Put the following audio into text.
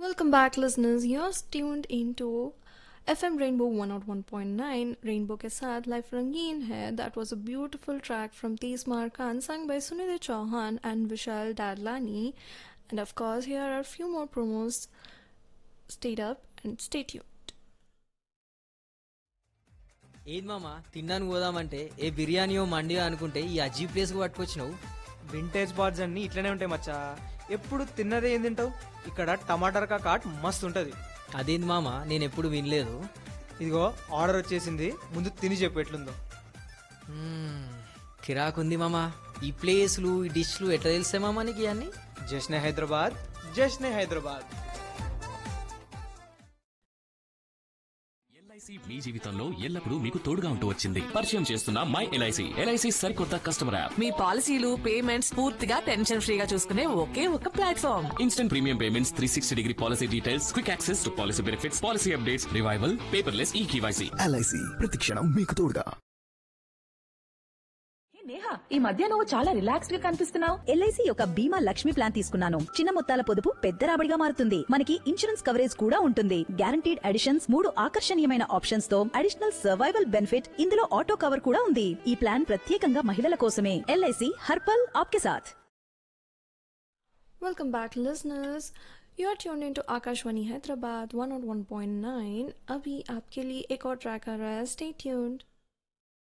Welcome back, listeners. You're tuned into FM Rainbow 101.9 Rainbow के साथ Life रंगीन है That was a beautiful track from Teesmar Khan sung by Sunidhi Chauhan and Vishal Dadlani. And of course, here are a few more promos. Stay up and stay tuned. ఏది మామ తిన్నాను పోదామంటే ఏ బిర్యానీయో మండియో అనుకుంటే ఈ అజీ ప్లేస్కి పట్టుకొచ్చినావు వింటేజ్ బార్స్ అన్ని ఇట్లనే ఉంటాయి మచ్చా ఎప్పుడు తిన్నదే ఏం తింటావు ఇక్కడ టమాటర్ కాట్ మస్తు ఉంటది అదేంది మామ నేను ఎప్పుడు వినలేదు ఇదిగో ఆర్డర్ వచ్చేసింది ముందు తిని చెప్పు ఎట్లుందో మ్మ్, కిరాకుంది మామ ఈ ప్లేస్లు ఈ డిష్లు ఎట్లా తెలిసే మామ నీకు ఇవన్నీ జశ్నే హైదరాబాద్ జశ్నే హైదరాబాద్ ఎల్ఐసి మీ జీవితంలో ఎల్లప్పుడూ మీకు తోడుగా ఉంటూ వచ్చింది పరిచయం చేస్తున్న మై ఎల్ఐసి ఎల్ఐసి సరికొత్త కస్టమర్ యాప్ మీ పాలసీలు పేమెంట్స్ పూర్తిగా టెన్షన్ ఫ్రీగా చూసుకునే ఒకే ఒక platform instant premium payments three sixty degree policy details quick access to policy benefits policy updates revival paperless e KYC LIC ప్రతిక్షణం మీకు తోడుగా నేహా ఈ మధ్య నువ్వు చాలా రిలాక్స్డ్ గా కనిపిస్తున్నావు ఎల్ఐసి యొక్క బీమా లక్ష్మి ప్లాన్ తీసుకున్నాను చిన్న మొత్తాల పొదుపు పెద్ద రాబడిగా మారుతుంది మనకి ఇన్సూరెన్స్ కవరేజ్ కూడా ఉంటుంది గ్యారంటీడ్ అడిషన్స్ మూడు ఆకర్షణీయమైన ఆప్షన్స్ తో అడిషనల్ సర్వైవల్ బెనిఫిట్ ఇందులో ఆటో కవర్ కూడా ఉంది ఈ ప్లాన్ ప్రత్యేకంగా మహిళల కోసమే ఎల్ఐసి హర్పల్ ఆప్కే సాథ్ Welcome back, listeners. You're tuned into Akashwani Hyderabad 101.9. अभी आपके लिए एक और ट्रैक आ रहा है. Stay tuned.